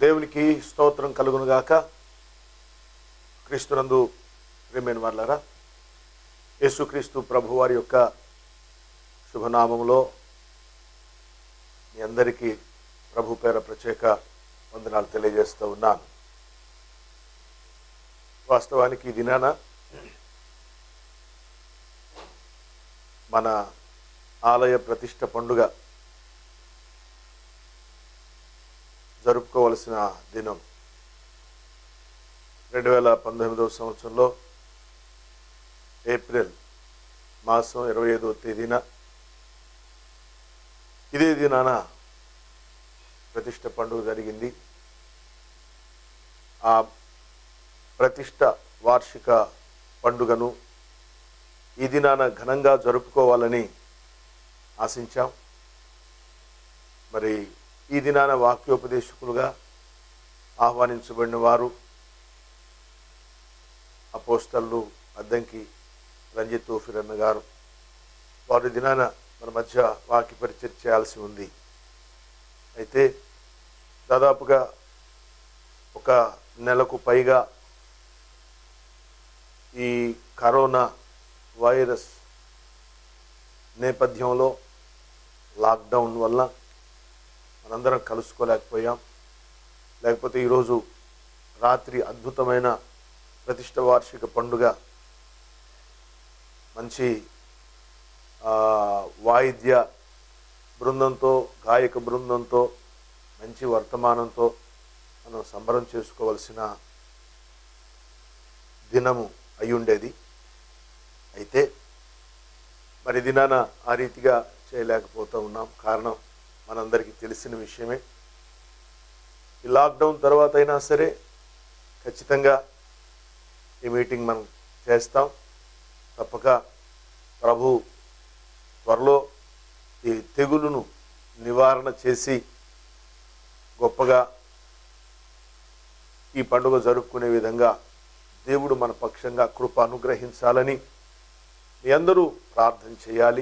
దేవునికి స్తోత్రం కలుగును గాక క్రీస్తునందు ప్రేమైన వాళ్ళారా యేసుక్రీస్తు ప్రభు వారి యొక్క శుభనామంలో మీ అందరికీ ప్రభు పేర ప్రత్యేక వందనాలు తెలియజేస్తూ ఉన్నాను వాస్తవానికి ఈ దినాన మన ఆలయ ప్రతిష్ట పండుగ జరుపుకోవలసిన దినం రెండు వేల పంతొమ్మిదవ సంవత్సరంలో ఏప్రిల్ మాసం ఇరవై ఐదవ తేదీన ఇదే దినాన ప్రతిష్ట పండుగ జరిగింది ఆ ప్రతిష్ట వార్షిక పండుగను ఈ దినాన ఘనంగా జరుపుకోవాలని ఆశించాం మరి ఈ దినాన వాక్యోపదేశకులుగా ఆహ్వానించబడిన వారు అపోస్తళ్ళు అద్దంకి రంజిత్ తోఫిరన్న గారు వారి దినాన మన మధ్య వాక్య పరిచయం చేయాల్సి ఉంది అయితే దాదాపుగా ఒక నెలకు పైగా ఈ కరోనా వైరస్ నేపథ్యంలో లాక్డౌన్ వల్ల మనందరం కలుసుకోలేకపోయాం లేకపోతే ఈరోజు రాత్రి అద్భుతమైన ప్రతిష్ట వార్షిక పండుగ మంచి ఆ, వాయిద్య బృందంతో గాయక బృందంతో మంచి వర్తమానంతో మనం సంబరం చేసుకోవలసిన దినము అయి ఉండేది అయితే మరి దినాన ఆ రీతిగా చేయలేకపోతూ ఉన్నాం కారణం మనందరికీ తెలిసిన విషయమే ఈ లాక్డౌన్ తర్వాత అయినా సరే ఖచ్చితంగా ఈ మీటింగ్ మనం చేస్తాం తప్పక ప్రభు త్వరలో ఈ తెగులును నివారణ చేసి గొప్పగా ఈ పండుగ జరుపుకునే విధంగా దేవుడు మన పక్షంగా కృప అనుగ్రహించాలని మీ అందరూ ప్రార్థన చేయాలి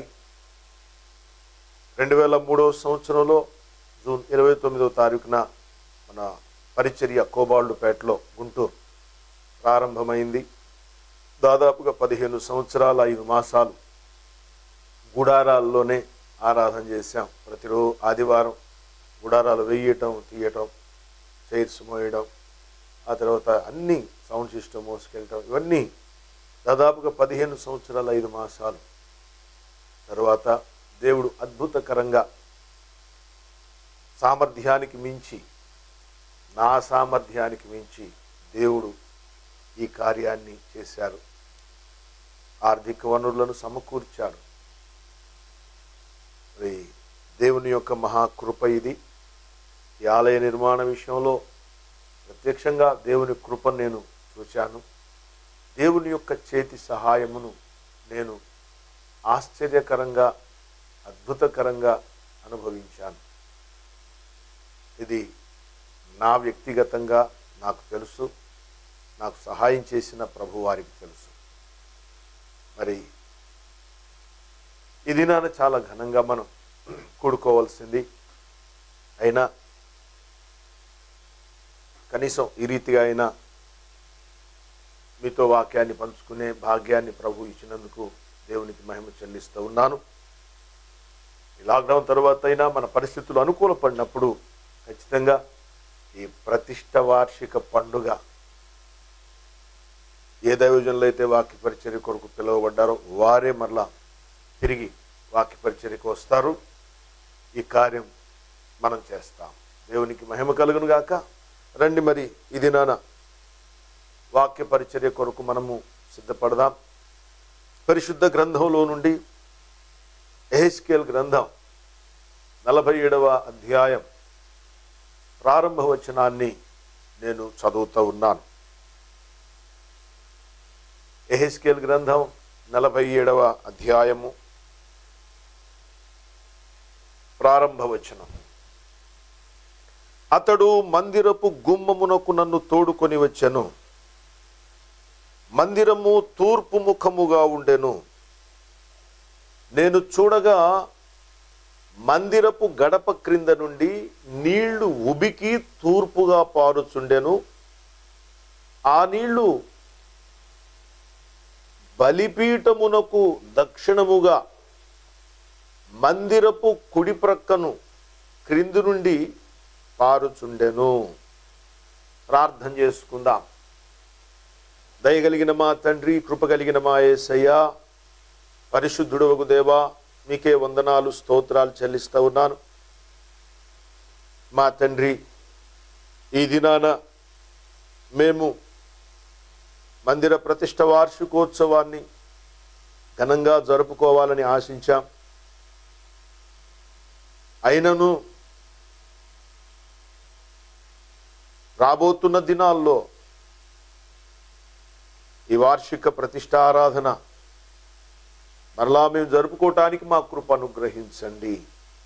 రెండు వేల మూడవ సంవత్సరంలో జూన్ ఇరవై తొమ్మిదవ తారీఖున మన పరిచర్య కోబాల్డుపేటలో గుంటూరు ప్రారంభమైంది దాదాపుగా పదిహేను సంవత్సరాల ఐదు మాసాలు గుడారాల్లోనే ఆరాధన చేశాం ప్రతిరోజు ఆదివారం గుడారాలు వేయటం తీయటం చైర్స్ మోయడం ఆ తర్వాత అన్ని సౌండ్ సిస్టమ్ మోసుకెళ్ళటం ఇవన్నీ దాదాపుగా పదిహేను సంవత్సరాల ఐదు మాసాలు తర్వాత దేవుడు అద్భుతకరంగా సామర్థ్యానికి మించి నా సామర్థ్యానికి మించి దేవుడు ఈ కార్యాన్ని చేశారు ఆర్థిక వనరులను సమకూర్చాడు మరి దేవుని యొక్క మహాకృప ఇది ఈ ఆలయ నిర్మాణ విషయంలో ప్రత్యక్షంగా దేవుని కృపను నేను చూశాను దేవుని యొక్క చేతి సహాయమును నేను ఆశ్చర్యకరంగా అద్భుతకరంగా అనుభవించాను ఇది నా వ్యక్తిగతంగా నాకు తెలుసు నాకు సహాయం చేసిన ప్రభు వారికి తెలుసు మరి ఈ దినాన చాలా ఘనంగా మనం కూడుకోవాల్సింది అయినా కనీసం ఈ రీతిగా అయినా మీతో వాక్యాన్ని పంచుకునే భాగ్యాన్ని ప్రభు ఇచ్చినందుకు దేవునికి మహిమ చెల్లిస్తూ ఉన్నాను ఈ లాక్డౌన్ తర్వాత అయినా మన పరిస్థితులు అనుకూలపడినప్పుడు ఖచ్చితంగా ఈ ప్రతిష్ట వార్షిక పండుగ ఏ దైవజనులు అయితే వాక్య పరిచర్య కొరకు పిలువబడ్డారో వారే మరలా తిరిగి వాక్య పరిచర్యకు వస్తారు ఈ కార్యం మనం చేస్తాం దేవునికి మహిమ కలుగును గాక రండి మరి ఇది నాన్న వాక్య పరిచర్య కొరకు మనము సిద్ధపడదాం పరిశుద్ధ గ్రంథంలో నుండి ఎహెస్కేల్ గ్రంథం నలభై ఏడవ అధ్యాయం ప్రారంభ వచనాన్ని నేను చదువుతూ ఉన్నాను ఎహెస్కేల్ గ్రంథం నలభై ఏడవ అధ్యాయము ప్రారంభ వచనం అతడు మందిరపు గుమ్మమునకు నన్ను తోడుకొని వచ్చెను మందిరము తూర్పు ముఖముగా ఉండెను నేను చూడగా మందిరపు గడప క్రింద నుండి నీళ్లు ఉబికి తూర్పుగా పారుచుండెను ఆ నీళ్లు బలిపీఠమునకు దక్షిణముగా మందిరపు కుడి ప్రక్కను క్రింది నుండి పారుచుండెను ప్రార్థన చేసుకుందాం దయగలిగిన మా తండ్రి కృప కలిగిన మా యేసయ్యా పరిశుద్ధుడవగు దేవా మీకే వందనాలు స్తోత్రాలు చెల్లిస్తూ ఉన్నాను మా తండ్రి ఈ దినాన మేము మందిర ప్రతిష్ట వార్షికోత్సవాన్ని ఘనంగా జరుపుకోవాలని ఆశించాం అయినను రాబోతున్న దినాల్లో ఈ వార్షిక ప్రతిష్టారాధన మరలా మేము జరుపుకోవటానికి మా కృప అనుగ్రహించండి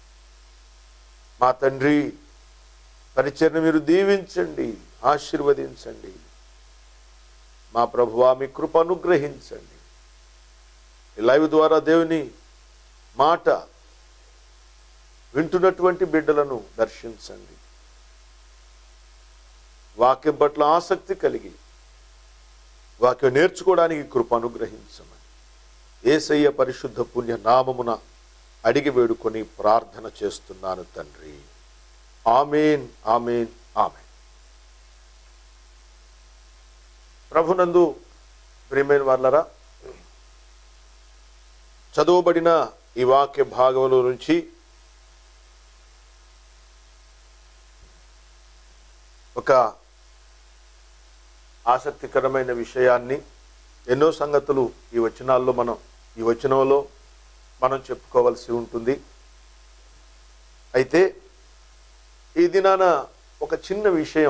మా తండ్రి పరిచయను మీరు దీవించండి ఆశీర్వదించండి మా ప్రభువా మీ కృప అనుగ్రహించండి ఈ లైవ్ ద్వారా దేవుని మాట వింటున్నటువంటి బిడ్డలను దర్శించండి వాక్యం పట్ల ఆసక్తి కలిగి వాక్యం నేర్చుకోవడానికి కృప అనుగ్రహించమని ఏసయ్య పరిశుద్ధ పుణ్య నామమున అడిగి వేడుకొని ప్రార్థన చేస్తున్నాను తండ్రి ఆమెన్ ఆమెన్ ఆమెన్ ప్రభునందు ప్రియమైన వాళ్ళరా చదువుబడిన ఈ వాక్య భాగంలో నుంచి ఒక ఆసక్తికరమైన విషయాన్ని ఎన్నో సంగతులు ఈ వచనాల్లో మనం ఈ వచనంలో మనం చెప్పుకోవాల్సి ఉంటుంది అయితే ఈ దినాన ఒక చిన్న విషయం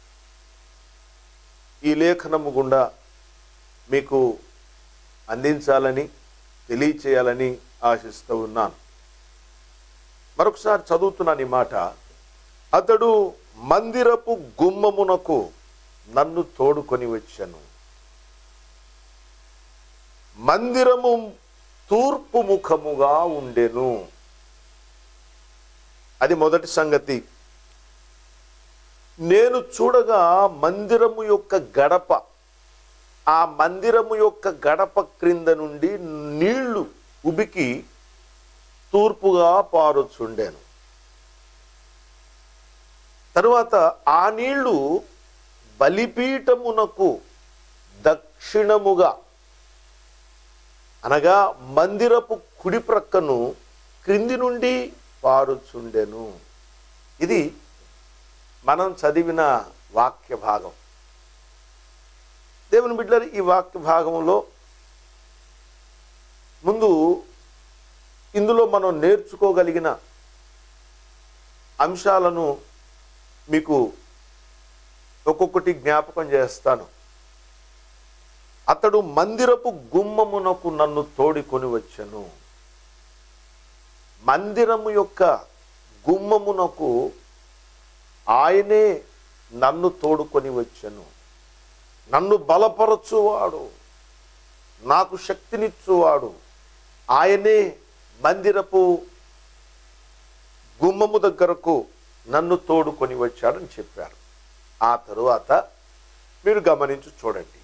ఈ లేఖనము గుండా మీకు అందించాలని తెలియచేయాలని ఆశిస్తూ ఉన్నాను మరొకసారి చదువుతున్నాను ఈ మాట అతడు మందిరపు గుమ్మమునకు నన్ను తోడుకొని వచ్చాను మందిరము తూర్పు ముఖముగా ఉండెను అది మొదటి సంగతి నేను చూడగా మందిరము యొక్క గడప ఆ మందిరము యొక్క గడప క్రింద నుండి నీళ్లు ఉబికి తూర్పుగా పారుచుండెను తరువాత ఆ నీళ్లు బలిపీఠమునకు దక్షిణముగా అనగా మందిరపు కుడి ప్రక్కను క్రింది నుండి పారుచుండెను ఇది మనం చదివిన వాక్య భాగం దేవుని బిడ్డలు ఈ వాక్య భాగంలో ముందు ఇందులో మనం నేర్చుకోగలిగిన అంశాలను మీకు ఒక్కొక్కటి జ్ఞాపకం చేస్తాను అతడు మందిరపు గుమ్మమునకు నన్ను తోడికొని వచ్చెను మందిరము యొక్క గుమ్మమునకు ఆయనే నన్ను తోడుకొని వచ్చెను నన్ను బలపరచువాడు నాకు శక్తినిచ్చువాడు ఆయనే మందిరపు గుమ్మము దగ్గరకు నన్ను తోడుకొని వచ్చాడని చెప్పారు ఆ తరువాత మీరు గమనించి చూడండి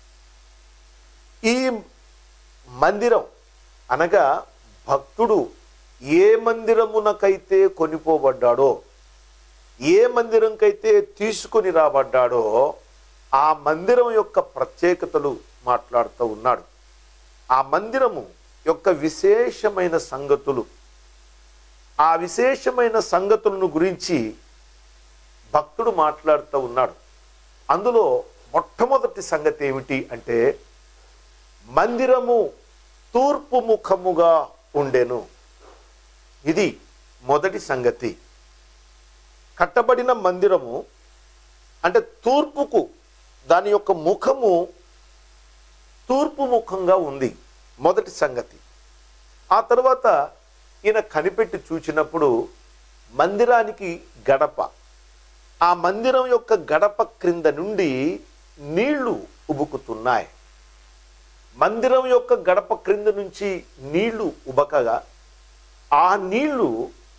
ఈ మందిరం అనగా భక్తుడు ఏ మందిరమునకైతే కొనిపోబడ్డాడో ఏ మందిరంకైతే తీసుకొని రాబడ్డాడో ఆ మందిరం యొక్క ప్రత్యేకతలు మాట్లాడుతూ ఉన్నాడు ఆ మందిరము యొక్క విశేషమైన సంగతులు ఆ విశేషమైన సంగతులను గురించి భక్తుడు మాట్లాడుతూ ఉన్నాడు అందులో మొట్టమొదటి సంగతి ఏమిటి అంటే మందిరము తూర్పు ముఖముగా ఉండెను ఇది మొదటి సంగతి కట్టబడిన మందిరము అంటే తూర్పుకు దాని యొక్క ముఖము తూర్పు ముఖంగా ఉంది మొదటి సంగతి ఆ తర్వాత ఈయన కనిపెట్టి చూచినప్పుడు మందిరానికి గడప ఆ మందిరం యొక్క గడప క్రింద నుండి నీళ్లు ఉబుకుతున్నాయి మందిరం యొక్క గడప క్రింద నుంచి నీళ్లు ఉబకగా ఆ నీళ్లు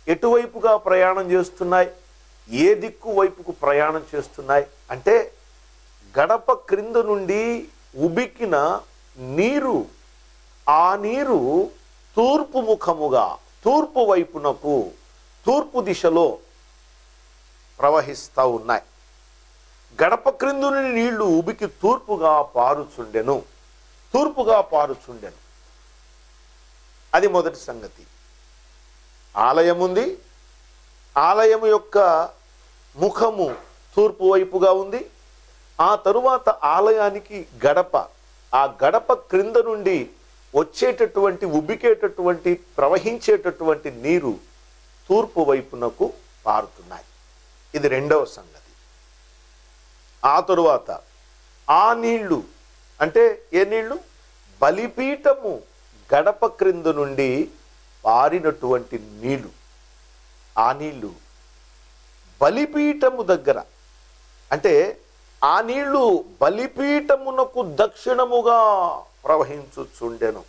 ఎటువైపుగా ప్రయాణం చేస్తున్నాయి ఏ దిక్కు వైపుకు ప్రయాణం చేస్తున్నాయి అంటే గడప క్రింద నుండి ఉబికిన నీరు ఆ నీరు తూర్పు ముఖముగా తూర్పు వైపునకు తూర్పు దిశలో ప్రవహిస్తూ ఉన్నాయి గడప క్రిందు నుండి నీళ్లు ఉబికి తూర్పుగా పారుచుండెను తూర్పుగా పారుచుండెను అది మొదటి సంగతి ఆలయం ఉంది ఆలయం యొక్క ముఖము తూర్పు వైపుగా ఉంది ఆ తరువాత ఆలయానికి గడప ఆ గడప క్రింద నుండి వచ్చేటటువంటి ఉబ్బికేటటువంటి ప్రవహించేటటువంటి నీరు తూర్పు వైపునకు పారుతున్నాయి ఇది రెండవ సంగతి ఆ తరువాత ఆ నీళ్లు అంటే ఏ నీళ్లు బలిపీఠము గడప క్రింద నుండి పారినటువంటి నీళ్లు ఆ నీళ్లు బలిపీఠము దగ్గర అంటే ఆ నీళ్లు బలిపీఠమునకు దక్షిణముగా ప్రవహించుచుండెను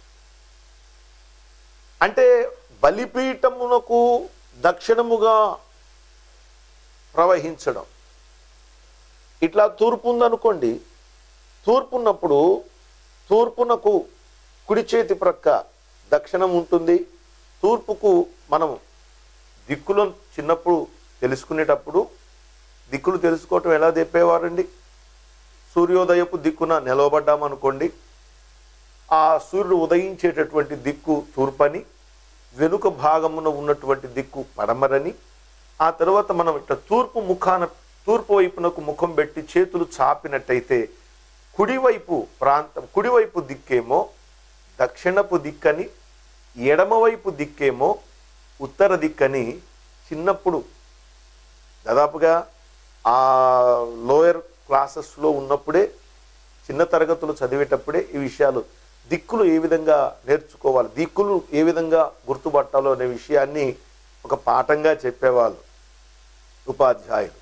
అంటే బలిపీఠమునకు దక్షిణముగా ప్రవహించడం ఇట్లా తూర్పు ఉందనుకోండి తూర్పు ఉన్నప్పుడు తూర్పునకు కుడి చేతి ప్రక్క దక్షిణం ఉంటుంది తూర్పుకు మనం దిక్కులను చిన్నప్పుడు తెలుసుకునేటప్పుడు దిక్కులు తెలుసుకోవటం ఎలా చెప్పేవారండి సూర్యోదయపు దిక్కున నిలవబడ్డామనుకోండి ఆ సూర్యుడు ఉదయించేటటువంటి దిక్కు తూర్పని వెనుక భాగమున ఉన్నటువంటి దిక్కు పడమరని ఆ తర్వాత మనం ఇట్లా తూర్పు ముఖాన తూర్పు వైపునకు ముఖం పెట్టి చేతులు చాపినట్టయితే కుడివైపు ప్రాంతం కుడివైపు దిక్కేమో దక్షిణపు దిక్కని ఎడమవైపు దిక్కేమో ఉత్తర దిక్కని చిన్నప్పుడు దాదాపుగా ఆ లోయర్ క్లాసెస్లో ఉన్నప్పుడే చిన్న తరగతులు చదివేటప్పుడే ఈ విషయాలు దిక్కులు ఏ విధంగా నేర్చుకోవాలి దిక్కులు ఏ విధంగా గుర్తుపట్టాలో అనే విషయాన్ని ఒక పాఠంగా చెప్పేవాళ్ళు ఉపాధ్యాయులు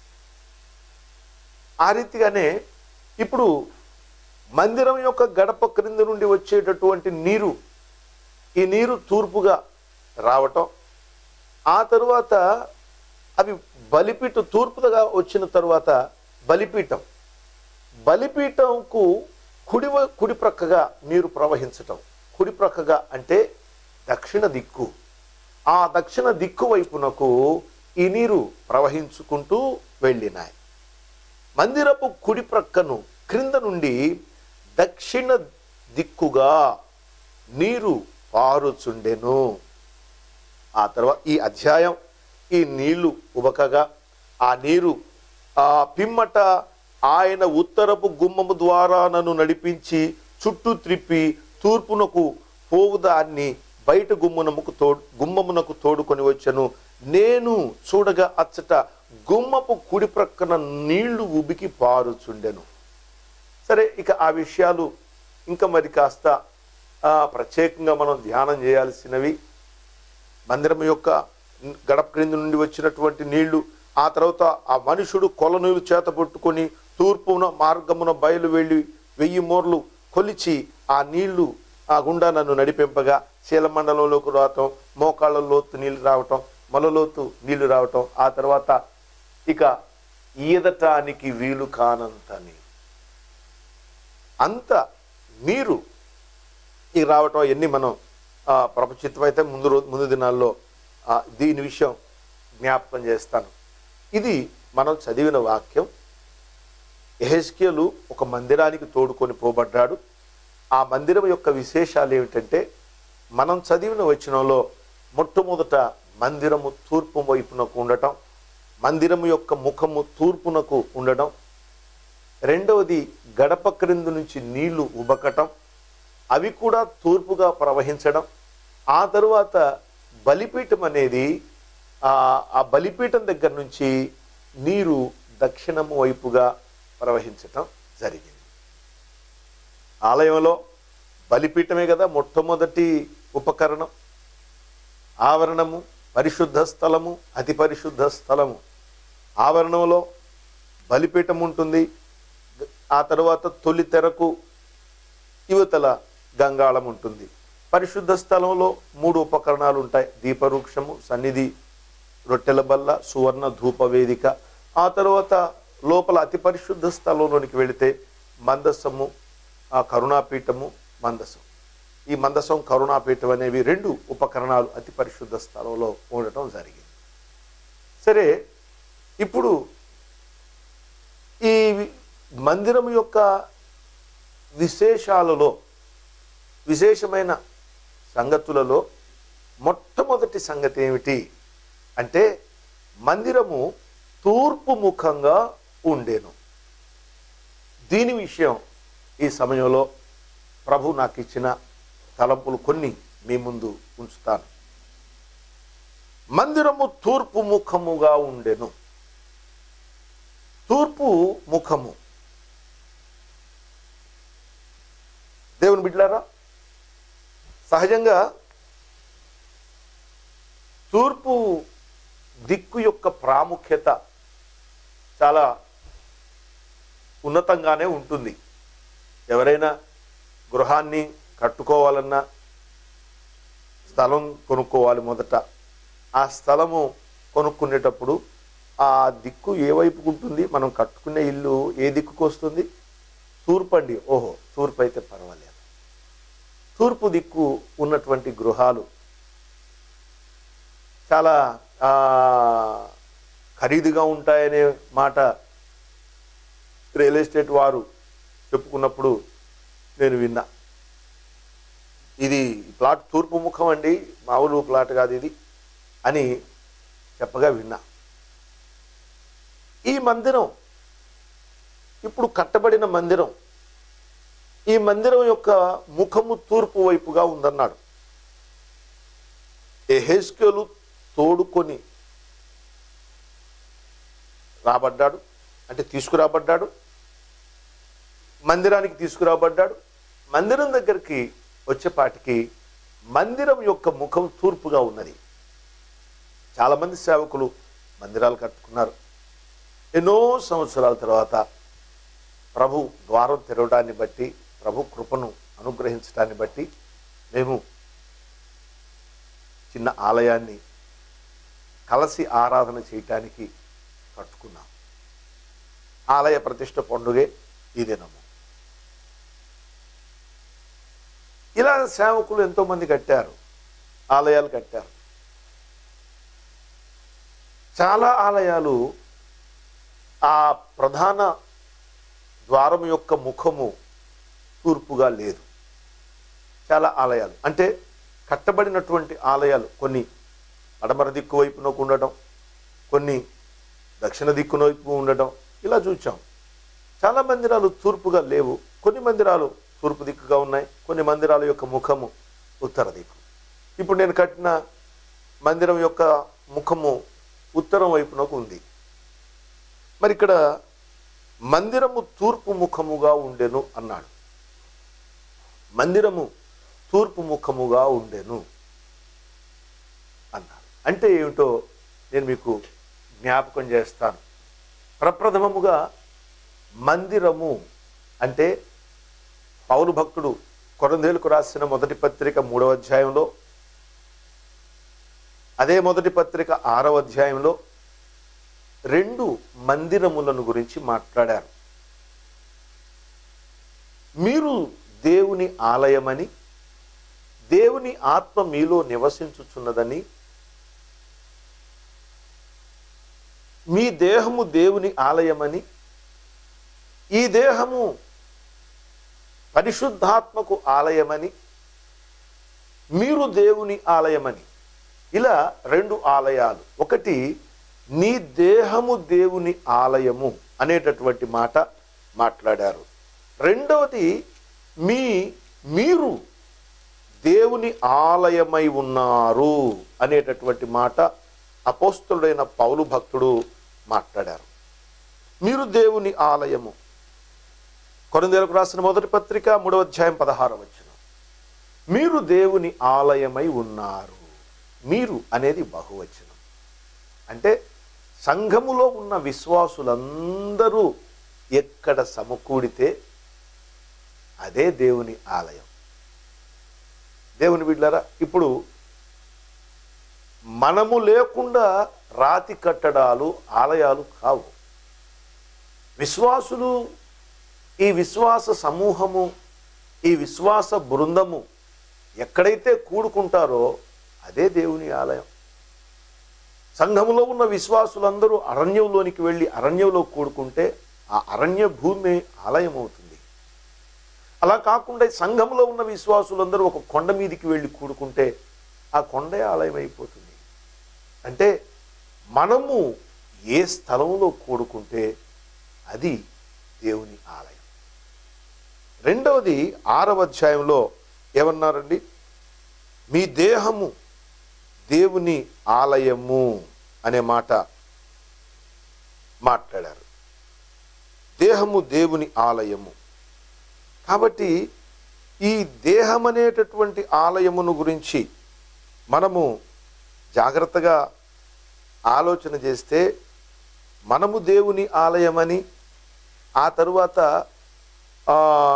ఆ రీతిగానే ఇప్పుడు మందిరం యొక్క గడప క్రింద నుండి వచ్చేటటువంటి నీరు ఈ నీరు తూర్పుగా రావటం ఆ తరువాత అవి బలిపీఠం తూర్పుగా వచ్చిన తరువాత బలిపీఠం బలిపీఠంకు కుడి వ- కుడి ప్రక్కగా నీరు ప్రవహించటం కుడి ప్రక్కగా అంటే దక్షిణ దిక్కు ఆ దక్షిణ దిక్కు వైపునకు ఈ నీరు ప్రవహించుకుంటూ వెళ్ళినాయి మందిరపు కుడి ప్రక్కను క్రింద నుండి దక్షిణ దిక్కుగా నీరు పారుచుండెను ఆ తర్వాత ఈ అధ్యాయం ఈ నీళ్లు ఉబకగా ఆ నీరు ఆ పిమ్మట ఆయన ఉత్తరపు గుమ్మము ద్వారా నన్ను నడిపించి చుట్టూ త్రిప్పి తూర్పునకు పోవుదాన్ని బయట గుమ్మమునకు తోడు గుమ్మమునకు తోడుకొని వచ్చాను నేను చూడగా అచ్చట గుమ్మపు కుడి ప్రక్కన నీళ్లు ఉబికి పారుచుండెను సరే ఇక ఆ విషయాలు ఇంకా మరి కాస్త ఆ, ప్రత్యేకంగా మనం ధ్యానం చేయాల్సినవి మందిరం యొక్క గడప క్రింద నుండి వచ్చినటువంటి నీళ్లు ఆ తర్వాత ఆ మనుషుడు కొలనీలు చేత పట్టుకొని తూర్పున మార్గమున బయలు వెళ్ళి వెయ్యి మోర్లు కొలిచి ఆ నీళ్లు ఆ గుండా నన్ను నడిపింపగా శీలమండలంలోకి రావటం మోకాళ్ళ లోతు నీళ్లు రావటం మొలలోతు నీళ్లు రావటం ఆ తర్వాత ఇక ఈదటానికి వీలు కానంత నీరు అంత నీరు ఈ రావటం అవన్నీ మనం ఆ, ప్రపంచితం అయితే ముందు రోజు ముందు దినాల్లో ఆ, దీని విషయం జ్ఞాపకం చేస్తాను ఇది మనం చదివిన వాక్యం ఎహెస్కేలు ఒక మందిరానికి తోడుకొని పోబడ్డాడు ఆ మందిరం యొక్క విశేషాలు ఏమిటంటే మనం చదివిన వచనంలో మొట్టమొదట మందిరము తూర్పు వైపునకు ఉండటం మందిరము యొక్క ముఖము తూర్పునకు ఉండడం రెండవది గడప క్రింద నుంచి నీళ్లు ఉబకటం అవి కూడా తూర్పుగా ప్రవహించడం ఆ తరువాత బలిపీఠం అనేది ఆ ఆ బలిపీఠం దగ్గర నుంచి నీరు దక్షిణము వైపుగా ప్రవహించటం జరిగింది ఆలయంలో బలిపీఠమే కదా మొట్టమొదటి ఉపకరణం ఆవరణము పరిశుద్ధ స్థలము అతి పరిశుద్ధ స్థలము ఆవరణంలో బలిపీఠం ఉంటుంది ఆ తర్వాత తొలి తెరకు యువతల గంగాళం ఉంటుంది పరిశుద్ధ స్థలంలో మూడు ఉపకరణాలు ఉంటాయి దీపవృక్షము సన్నిధి రొట్టెల బల్ల సువర్ణ ధూప వేదిక ఆ తర్వాత లోపల అతి పరిశుద్ధ స్థలంలోనికి వెళితే మందసము ఆ కరుణాపీఠము మందసం ఈ మందసం కరుణాపీఠం అనేవి రెండు ఉపకరణాలు అతి పరిశుద్ధ స్థలంలో ఉండటం జరిగింది సరే ఇప్పుడు ఈ మందిరం యొక్క విశేషాలలో విశేషమైన సంగతులలో మొట్టమొదటి సంగతి ఏమిటి అంటే మందిరము తూర్పు ముఖంగా ఉండేను దీని విషయం ఈ సమయంలో ప్రభు నాకు ఇచ్చిన తలంపులు కొన్ని మీ ముందు ఉంచుతాను మందిరము తూర్పు ముఖముగా ఉండెను తూర్పు ముఖము దేవుని బిడ్డలారా సహజంగా తూర్పు దిక్కు యొక్క ప్రాముఖ్యత చాలా ఉన్నతంగానే ఉంటుంది ఎవరైనా గృహాన్ని కట్టుకోవాలన్నా స్థలం కొనుక్కోవాలి మొదట ఆ స్థలము కొనుక్కునేటప్పుడు ఆ దిక్కు ఏ వైపుకు ఉంటుంది మనం కట్టుకునే ఇల్లు ఏ దిక్కుకు వస్తుంది తూర్పు అండి ఓహో తూర్పు అయితే పర్వాలేదు తూర్పు దిక్కు ఉన్నటువంటి గృహాలు చాలా ఆ, ఖరీదుగా ఉంటాయనే మాట రియల్ ఎస్టేట్ వారు చెప్పుకున్నప్పుడు నేను విన్నా ఇది ఈ ప్లాట్ తూర్పు ముఖం అండి మామూలు ప్లాట్ కాదు ఇది అని చెప్పగా విన్నా ఈ మందిరం ఇప్పుడు కట్టబడిన మందిరం ఈ మందిరం యొక్క ముఖము తూర్పు వైపుగా ఉందన్నాడు ఎహెస్కేలు తోడుకొని రాబడ్డాడు అంటే తీసుకురాబడ్డాడు మందిరానికి తీసుకురాబడ్డాడు మందిరం దగ్గరికి వచ్చేపాటికి మందిరం యొక్క ముఖం తూర్పుగా ఉన్నది చాలామంది సేవకులు మందిరాలు కట్టుకున్నారు ఎన్నో సంవత్సరాల తర్వాత ప్రభు ద్వారం తెరవడాన్ని బట్టి ప్రభు కృపను అనుగ్రహించడాన్ని బట్టి మేము చిన్న ఆలయాన్ని కలసి ఆరాధన చేయటానికి కట్టుకున్నాం ఆలయ ప్రతిష్ట పండుగే ఈ దినము ఇలా సేవకులు ఎంతోమంది కట్టారు ఆలయాలు కట్టారు చాలా ఆలయాలు ఆ ప్రధాన ద్వారం యొక్క ముఖము తూర్పుగా లేదు చాలా ఆలయాలు అంటే కట్టబడినటువంటి ఆలయాలు కొన్ని పడమర దిక్కు వైపునకు ఉండటం కొన్ని దక్షిణ దిక్కున వైపు ఉండటం ఇలా చూచాం చాలా మందిరాలు తూర్పుగా లేవు కొన్ని మందిరాలు తూర్పు దిక్కుగా ఉన్నాయి కొన్ని మందిరాల యొక్క ముఖము ఉత్తర దిక్కు ఇప్పుడు నేను కట్టిన మందిరం యొక్క ముఖము ఉత్తరం వైపునకు ఉంది మరి ఇక్కడ మందిరము తూర్పు ముఖముగా ఉండెను అన్నాడు మందిరము తూర్పు ముఖముగా ఉండెను అన్నాడు అంటే ఏమిటో నేను మీకు జ్ఞాపకం చేస్తాను ప్రప్రథమముగా మందిరము అంటే పౌలు భక్తుడు కొరందేలుకు రాసిన మొదటి పత్రిక మూడవ అధ్యాయంలో అదే మొదటి పత్రిక ఆరవ అధ్యాయంలో రెండు మందిరములను గురించి మాట్లాడారు మీరు దేవుని ఆలయమని దేవుని ఆత్మ మీలో నివసించుచున్నదని మీ దేహము దేవుని ఆలయమని ఈ దేహము పరిశుద్ధాత్మకు ఆలయమని మీరు దేవుని ఆలయమని ఇలా రెండు ఆలయాలు ఒకటి నీ దేహము దేవుని ఆలయము అనేటటువంటి మాట మాట్లాడారు రెండవది మీ మీరు దేవుని ఆలయమై ఉన్నారు అనేటటువంటి మాట అపోస్తుడైన పౌలు భక్తుడు మాట్లాడారు మీరు దేవుని ఆలయము కొరందేలకు రాసిన మొదటి పత్రిక మూడవ అధ్యాయం పదహార వచ్చిన మీరు దేవుని ఆలయమై ఉన్నారు మీరు అనేది బహువచనం అంటే సంఘములో ఉన్న విశ్వాసులందరూ ఎక్కడ సమకూడితే అదే దేవుని ఆలయం దేవుని బిడ్డారా ఇప్పుడు మనము లేకుండా రాతి కట్టడాలు ఆలయాలు కావు విశ్వాసులు ఈ విశ్వాస సమూహము ఈ విశ్వాస బృందము ఎక్కడైతే కూడుకుంటారో అదే దేవుని ఆలయం సంఘములో ఉన్న విశ్వాసులందరూ అరణ్యంలోనికి వెళ్ళి అరణ్యంలో కూడుకుంటే ఆ అరణ్య భూమి ఆలయం అవుతుంది అలా కాకుండా ఈ సంఘంలో ఉన్న విశ్వాసులందరూ ఒక కొండ మీదికి వెళ్ళి కూడుకుంటే ఆ కొండే ఆలయం అయిపోతుంది అంటే మనము ఏ స్థలంలో కూడుకుంటే అది దేవుని ఆలయం రెండవది ఆరవ అధ్యాయంలో ఏమన్నారండి మీ దేహము దేవుని ఆలయము అనే మాట మాట్లాడారు దేహము దేవుని ఆలయము కాబట్టి ఈ దేహం అనేటటువంటి ఆలయమును గురించి మనము జాగ్రత్తగా ఆలోచన చేస్తే మనము దేవుని ఆలయమని ఆ తరువాత ఆ,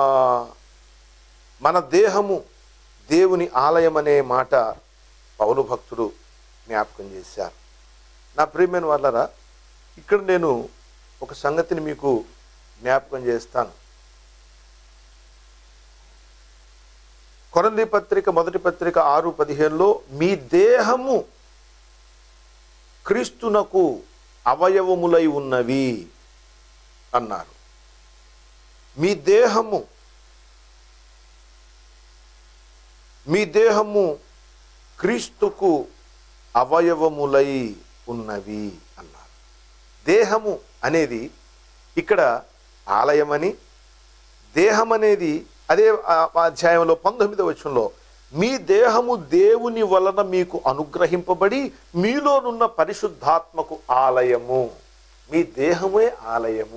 మన దేహము దేవుని ఆలయం అనే మాట పౌలు భక్తుడు జ్ఞాపకం చేశారు నా ప్రియమైన వాళ్ళరా ఇక్కడ నేను ఒక సంగతిని మీకు జ్ఞాపకం చేస్తాను కొరంది పత్రిక మొదటి పత్రిక ఆరు పదిహేనులో మీ దేహము క్రీస్తునకు అవయవములై ఉన్నవి అన్నారు మీ దేహము మీ దేహము క్రీస్తుకు అవయవములై ఉన్నవి అన్నారు దేహము అనేది ఇక్కడ ఆలయమని దేహం అనేది అదే ఆ- ఆ అధ్యాయంలో పంతొమ్మిదవ వచనంలో మీ దేహము దేవుని వలన మీకు అనుగ్రహింపబడి మీలోనున్న పరిశుద్ధాత్మకు ఆలయము మీ దేహమే ఆలయము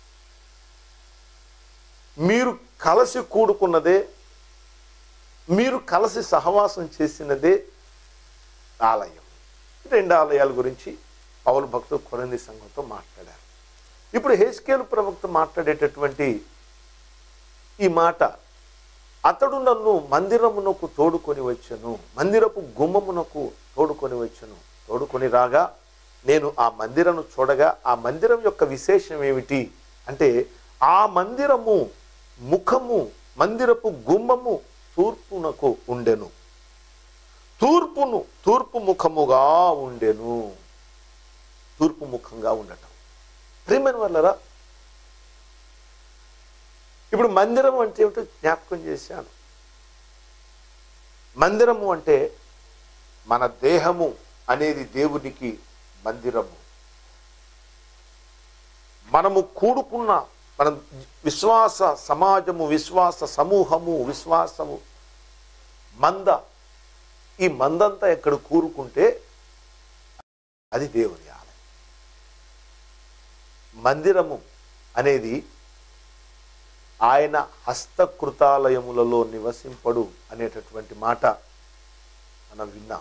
మీరు కలసి కూడుకున్నదే మీరు కలిసి సహవాసం చేసినదే ఆలయం ఈ రెండు ఆలయాల గురించి పౌలు భక్తులు కొరంది సంఘంతో మాట్లాడారు ఇప్పుడు హేస్కేలు ప్రవక్త మాట్లాడేటటువంటి ఈ మాట అతడు నన్ను మందిరమునకు తోడుకొని వచ్చెను మందిరపు గుమ్మమునకు తోడుకొని వచ్చెను తోడుకొని రాగా నేను ఆ మందిరము చూడగా ఆ మందిరం యొక్క విశేషం ఏమిటి అంటే ఆ మందిరము ముఖము మందిరపు గుమ్మము తూర్పునకు ఉండెను తూర్పును తూర్పు ముఖముగా ఉండెను తూర్పు ముఖంగా ఉండటం ప్రేమైన వాళ్ళరా ఇప్పుడు మందిరం అంటే ఏమిటో జ్ఞాపకం చేశాను మందిరము అంటే మన దేహము అనేది దేవునికి మందిరము మనము కూడుకున్న మన విశ్వాస సమాజము విశ్వాస సమూహము విశ్వాసము మంద ఈ మందంతా ఎక్కడ కూరుకుంటే అది దేవుని ఆలయం మందిరము అనేది ఆయన హస్తకృతాలయములలో నివసింపడు అనేటటువంటి మాట మనం విన్నాం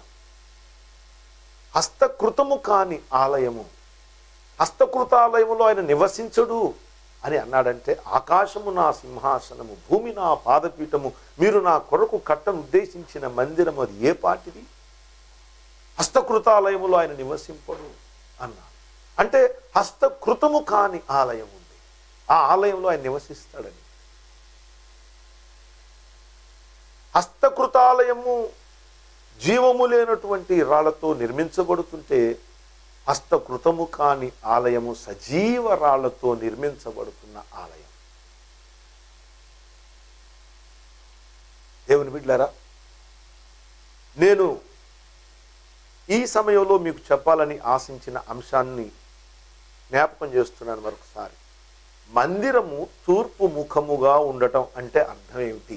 హస్తకృతము కాని ఆలయము హస్తకృతాలయములో ఆయన నివసించడు అని అన్నాడంటే ఆకాశము నా సింహాసనము భూమి నా పాదపీఠము మీరు నా కొరకు కట్టను ఉద్దేశించిన మందిరం అది ఏ పాటిది హస్తకృతాలయములో ఆయన నివసింపడు అన్నాడు అంటే హస్తకృతము కాని ఆలయం ఉంది ఆ ఆలయంలో ఆయన నివసిస్తాడని హస్తకృతాలయము జీవము లేనటువంటి రాళ్లతో నిర్మించబడుతుంటే హస్తకృతము కాని ఆలయము సజీవ రాళ్లతో నిర్మించబడుతున్న ఆలయం దేవుని బిడ్లారా నేను ఈ సమయంలో మీకు చెప్పాలని ఆశించిన అంశాన్ని జ్ఞాపకం చేస్తున్నాను మరొకసారి మందిరము తూర్పు ముఖముగా ఉండటం అంటే అర్థం ఏమిటి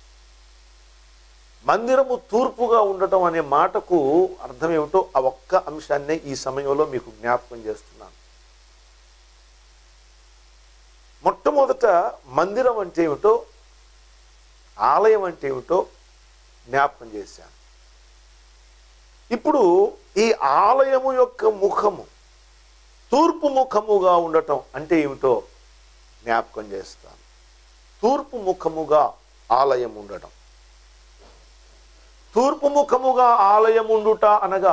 మందిరము తూర్పుగా ఉండటం అనే మాటకు అర్థం ఏమిటో ఆ ఒక్క అంశాన్నే ఈ సమయంలో మీకు జ్ఞాపకం చేస్తున్నాను మొట్టమొదట మందిరం అంటే ఏమిటో ఆలయం అంటే ఏమిటో జ్ఞాపకం చేశాను ఇప్పుడు ఈ ఆలయము యొక్క ముఖము తూర్పు ముఖముగా ఉండటం అంటే ఏమిటో జ్ఞాపకం చేస్తాను తూర్పు ముఖముగా ఆలయం ఉండటం తూర్పు ముఖముగా ఆలయముండుట అనగా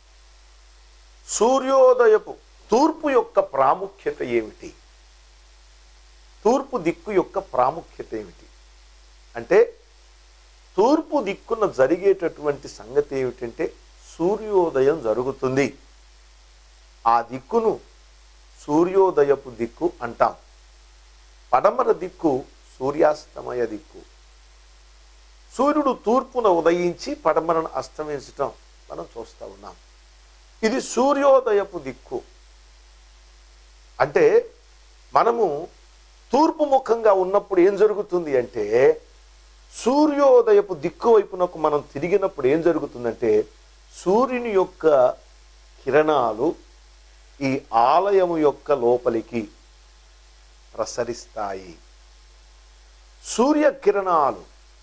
సూర్యోదయపు తూర్పు యొక్క ప్రాముఖ్యత ఏమిటి తూర్పు దిక్కు యొక్క ప్రాముఖ్యత ఏమిటి అంటే తూర్పు దిక్కున జరిగేటటువంటి సంగతి ఏమిటంటే సూర్యోదయం జరుగుతుంది ఆ దిక్కును సూర్యోదయపు దిక్కు అంటాం పడమర దిక్కు సూర్యాస్తమయ దిక్కు సూర్యుడు తూర్పున ఉదయించి పడమరను అస్తమించటం మనం చూస్తూ ఉన్నాం ఇది సూర్యోదయపు దిక్కు అంటే మనము తూర్పు ముఖంగా ఉన్నప్పుడు ఏం జరుగుతుంది అంటే సూర్యోదయపు దిక్కు వైపునకు మనం తిరిగినప్పుడు ఏం జరుగుతుందంటే సూర్యుని యొక్క కిరణాలు ఈ ఆలయము యొక్క లోపలికి ప్రసరిస్తాయి సూర్య కిరణాలు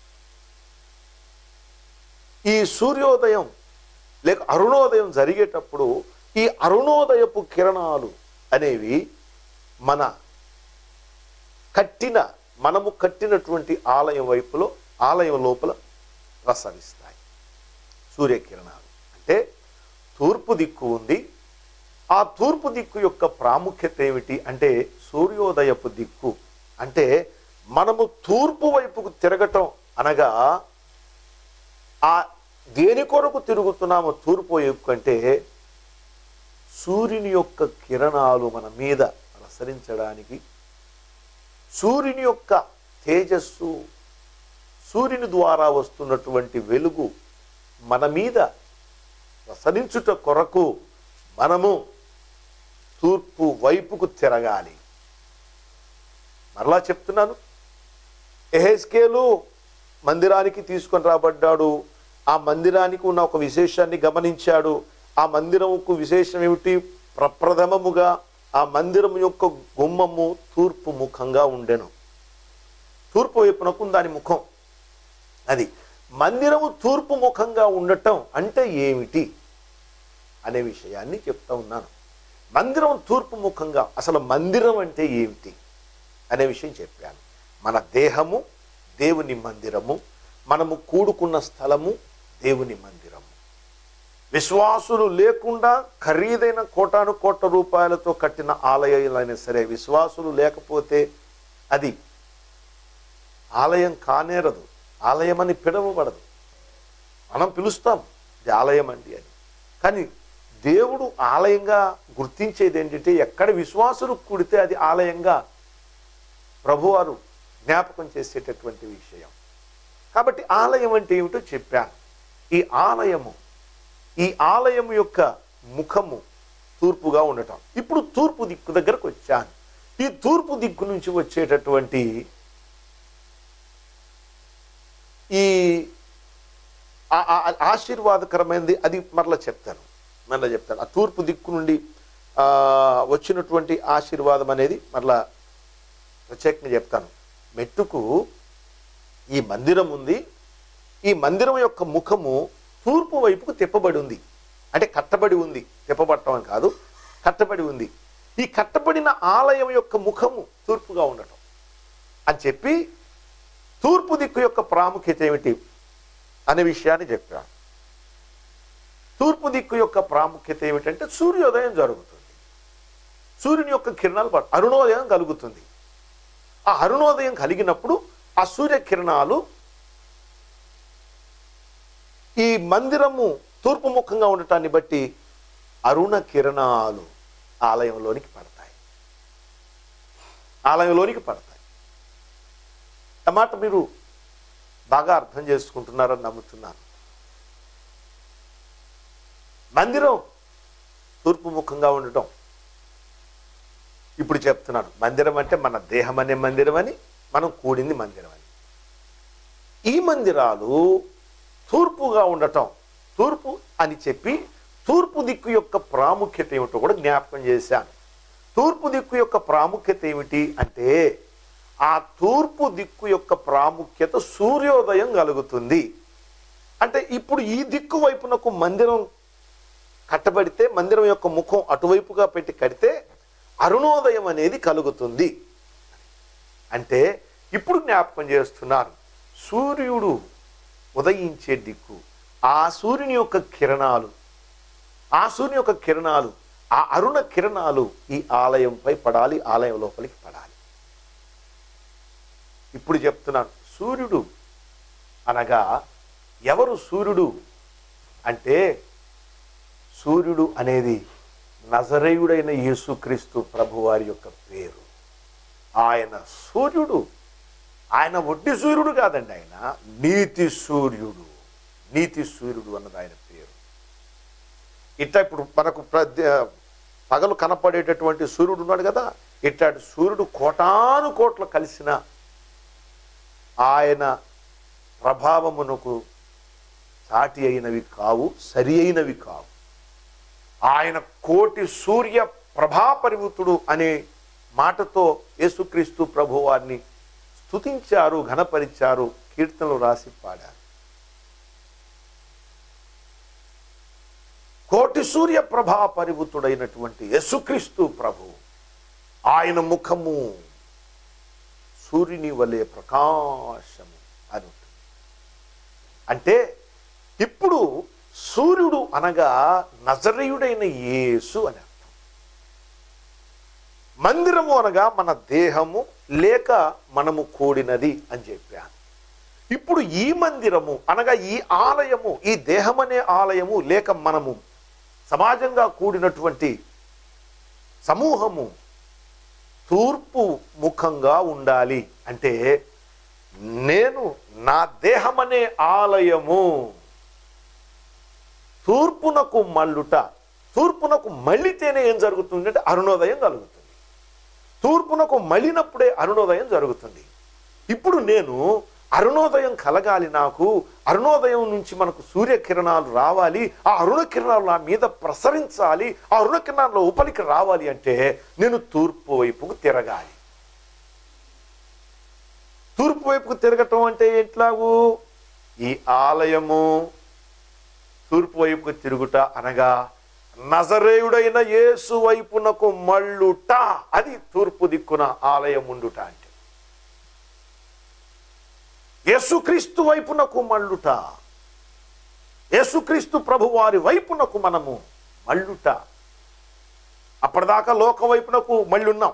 ఈ సూర్యోదయం లేక అరుణోదయం జరిగేటప్పుడు ఈ అరుణోదయపు కిరణాలు అనేవి మన కట్టిన మనము కట్టినటువంటి ఆలయం వైపులో ఆలయం లోపల ప్రసరిస్తాయి సూర్యకిరణాలు అంటే తూర్పు దిక్కు ఉంది ఆ తూర్పు దిక్కు యొక్క ప్రాముఖ్యత ఏమిటి అంటే సూర్యోదయపు దిక్కు అంటే మనము తూర్పు వైపుకు తిరగటం అనగా ఆ దేని కొరకు తిరుగుతున్నామో తూర్పు వైపు కంటే సూర్యుని యొక్క కిరణాలు మన మీద ప్రసరించడానికి సూర్యుని యొక్క తేజస్సు సూర్యుని ద్వారా వస్తున్నటువంటి వెలుగు మన మీద ప్రసరించుట కొరకు మనము తూర్పు వైపుకు తిరగాలి మరలా చెప్తున్నాను ఎహెస్కేలు మందిరానికి తీసుకొని రాబడ్డాడు ఆ మందిరానికి ఉన్న ఒక విశేషాన్ని గమనించాడు ఆ మందిరముకు విశేషం ఏమిటి ప్రప్రథమముగా ఆ మందిరం యొక్క గుమ్మము తూర్పు ముఖంగా ఉండెను తూర్పు వైపునకు దాని ముఖం అది మందిరము తూర్పు ముఖంగా ఉండటం అంటే ఏమిటి అనే విషయాన్ని చెప్తా ఉన్నాను మందిరం తూర్పు ముఖంగా అసలు మందిరం అంటే ఏమిటి అనే విషయం చెప్పాను మన దేహము దేవుని మందిరము మనము కూడుకున్న స్థలము దేవుని మందిరము విశ్వాసులు లేకుండా ఖరీదైన కోటాను కోట్ల రూపాయలతో కట్టిన ఆలయాలైనా సరే విశ్వాసులు లేకపోతే అది ఆలయం కానేరదు ఆలయం అని పిలవబడదు మనం పిలుస్తాం ఇది ఆలయం అండి అని కానీ దేవుడు ఆలయంగా గుర్తించేది ఏంటంటే ఎక్కడ విశ్వాసులు కూడితే అది ఆలయంగా ప్రభువారు జ్ఞాపకం చేసేటటువంటి విషయం కాబట్టి ఆలయం అంటే ఏమిటో చెప్పాను ఈ ఆలయము ఈ ఆలయం యొక్క ముఖము తూర్పుగా ఉండటం ఇప్పుడు తూర్పు దిక్కు దగ్గరకు వచ్చాను ఈ తూర్పు దిక్కు నుంచి వచ్చేటటువంటి ఈ ఆ- ఆ- ఆ- ఆశీర్వాదకరమైనది అది మరలా చెప్తాను మరలా చెప్తాను ఆ తూర్పు దిక్కు నుండి ఆ, వచ్చినటువంటి ఆశీర్వాదం అనేది మరలా ప్రత్యేకంగా చెప్తాను మెట్టుకు ఈ మందిరం ఉంది ఈ మందిరం యొక్క ముఖము తూర్పు వైపుకు తిప్పబడి ఉంది అంటే కట్టబడి ఉంది తిప్పబడటం అని కాదు కట్టబడి ఉంది ఈ కట్టబడిన ఆలయం యొక్క ముఖము తూర్పుగా ఉండటం అని చెప్పి తూర్పు దిక్కు యొక్క ప్రాముఖ్యత ఏమిటి అనే విషయాన్ని చెప్పాను తూర్పు దిక్కు యొక్క ప్రాముఖ్యత ఏమిటంటే సూర్యోదయం జరుగుతుంది సూర్యుని యొక్క కిరణాలు పడ అరుణోదయం కలుగుతుంది ఆ అరుణోదయం కలిగినప్పుడు ఆ సూర్యకిరణాలు ఈ మందిరము తూర్పు ముఖంగా ఉండటాన్ని బట్టి అరుణ కిరణాలు ఆలయంలోనికి పడతాయి ఆలయంలోనికి పడతాయి అన్నమాట మీరు బాగా అర్థం చేసుకుంటున్నారని నమ్ముతున్నాను మందిరం తూర్పు ముఖంగా ఉండటం ఇప్పుడు చెప్తున్నాను మందిరం అంటే మన దేహం అనే మందిరం అని మనం కూడింది మందిరం అని ఈ మందిరాలు తూర్పుగా ఉండటం తూర్పు అని చెప్పి తూర్పు దిక్కు యొక్క ప్రాముఖ్యత ఏమిటో కూడా జ్ఞాపకం చేశాను తూర్పు దిక్కు యొక్క ప్రాముఖ్యత ఏమిటి అంటే ఆ తూర్పు దిక్కు యొక్క ప్రాముఖ్యత సూర్యోదయం కలుగుతుంది అంటే ఇప్పుడు ఈ దిక్కు వైపునకు మందిరం కట్టబడితే మందిరం యొక్క ముఖం అటువైపుగా పెట్టి కడితే అరుణోదయం అనేది కలుగుతుంది అంటే ఇప్పుడు జ్ఞాపకం చేస్తున్నారు సూర్యుడు ఉదయించే దిక్కు ఆ సూర్యుని యొక్క కిరణాలు ఆ సూర్యుని యొక్క కిరణాలు ఆ అరుణ కిరణాలు ఈ ఆలయంపై పడాలి ఆలయం లోపలికి పడాలి ఇప్పుడు చెప్తున్నాను సూర్యుడు అనగా ఎవరు సూర్యుడు అంటే సూర్యుడు అనేది నజరేయుడైన యేసుక్రీస్తు ప్రభువారి యొక్క పేరు ఆయన సూర్యుడు ఆయన ఒడ్డి సూర్యుడు కాదండి ఆయన నీతి సూర్యుడు నీతి సూర్యుడు అన్నది ఆయన పేరు ఇట్లా ఇప్పుడు మనకు ప్రతి పగలు కనపడేటటువంటి సూర్యుడు ఉన్నాడు కదా ఇట్లాంటి సూర్యుడు కోటాను కోట్లు కలిసిన ఆయన ప్రభావమునకు సాటి అయినవి కావు సరి అయినవి కావు ఆయన కోటి సూర్య ప్రభాపరివృతుడు అనే మాటతో యేసుక్రీస్తు ప్రభు వారిని స్తుతించారు ఘనపరిచారు కీర్తనలు రాసి పాడారు కోటి సూర్య ప్రభా పరివృతుడైనటువంటి యేసుక్రీస్తు ప్రభు ఆయన ముఖము సూర్యుని వలె ప్రకాశము అని ఉంటుంది అంటే ఇప్పుడు సూర్యుడు అనగా నజరేయుడైన యేసు అని అర్థం మందిరము అనగా మన దేహము లేక మనము కూడినది అని చెప్పాను ఇప్పుడు ఈ మందిరము అనగా ఈ ఆలయము ఈ దేహం అనే ఆలయము లేక మనము సమాజంగా కూడినటువంటి సమూహము తూర్పు ముఖంగా ఉండాలి అంటే నేను నా దేహం అనే ఆలయము తూర్పునకు మళ్ళుట తూర్పునకు మళ్ళితేనే ఏం జరుగుతుంది అంటే అరుణోదయం కలుగుతుంది తూర్పునకు మళ్ళినప్పుడే అరుణోదయం జరుగుతుంది ఇప్పుడు నేను అరుణోదయం కలగాలి నాకు అరుణోదయం నుంచి మనకు సూర్యకిరణాలు రావాలి ఆ అరుణ కిరణాలు నా మీద ప్రసరించాలి ఆ అరుణ కిరణాలు ఉపలికి రావాలి అంటే నేను తూర్పు వైపుకు తిరగాలి తూర్పు వైపుకు తిరగటం అంటే ఎట్లాగూ ఈ ఆలయము తూర్పు వైపుకు తిరుగుట అనగా నజరేయుడైన యేసు వైపునకు మళ్ళుట అది తూర్పు దిక్కున ఆలయం ఉండుట అంటే యేసుక్రీస్తు వైపునకు మళ్ళుట యేసుక్రీస్తు ప్రభు వారి వైపునకు మనము మళ్ళుట అప్పటిదాకా లోక వైపునకు మళ్ళున్నాం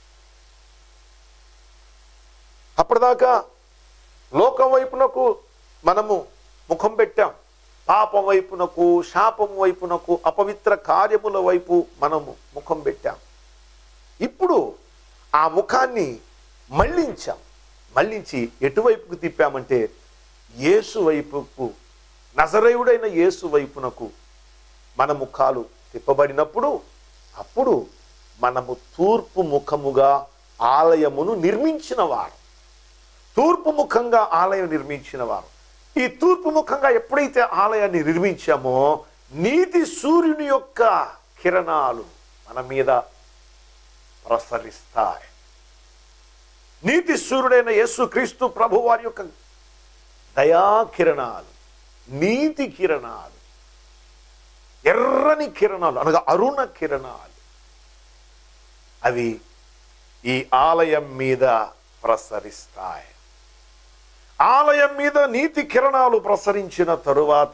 అప్పటిదాకా లోకం వైపునకు మనము ముఖం పెట్టాం పాపం వైపునకు శాపం వైపునకు అపవిత్ర కార్యముల వైపు మనము ముఖం పెట్టాం ఇప్పుడు ఆ ముఖాన్ని మళ్ళించాం మళ్ళించి ఎటువైపుకు తిప్పామంటే యేసు వైపుకు నజరేయుడైన యేసు వైపునకు మన ముఖాలు తిప్పబడినప్పుడు అప్పుడు మనము తూర్పు ముఖముగా ఆలయమును నిర్మించిన వారు తూర్పు ముఖంగా ఆలయం నిర్మించిన వారు ఈ తూర్పు ముఖంగా ఎప్పుడైతే ఆలయాన్ని నిర్మించామో నీతి సూర్యుని యొక్క కిరణాలు మన మీద ప్రసరిస్తాయి నీతి సూర్యుడైన యేసు క్రీస్తు ప్రభు వారి యొక్క దయా కిరణాలు నీతి కిరణాలు ఎర్రని కిరణాలు అనగా అరుణ కిరణాలు అవి ఈ ఆలయం మీద ప్రసరిస్తాయి ఆలయం మీద నీతి కిరణాలు ప్రసరించిన తరువాత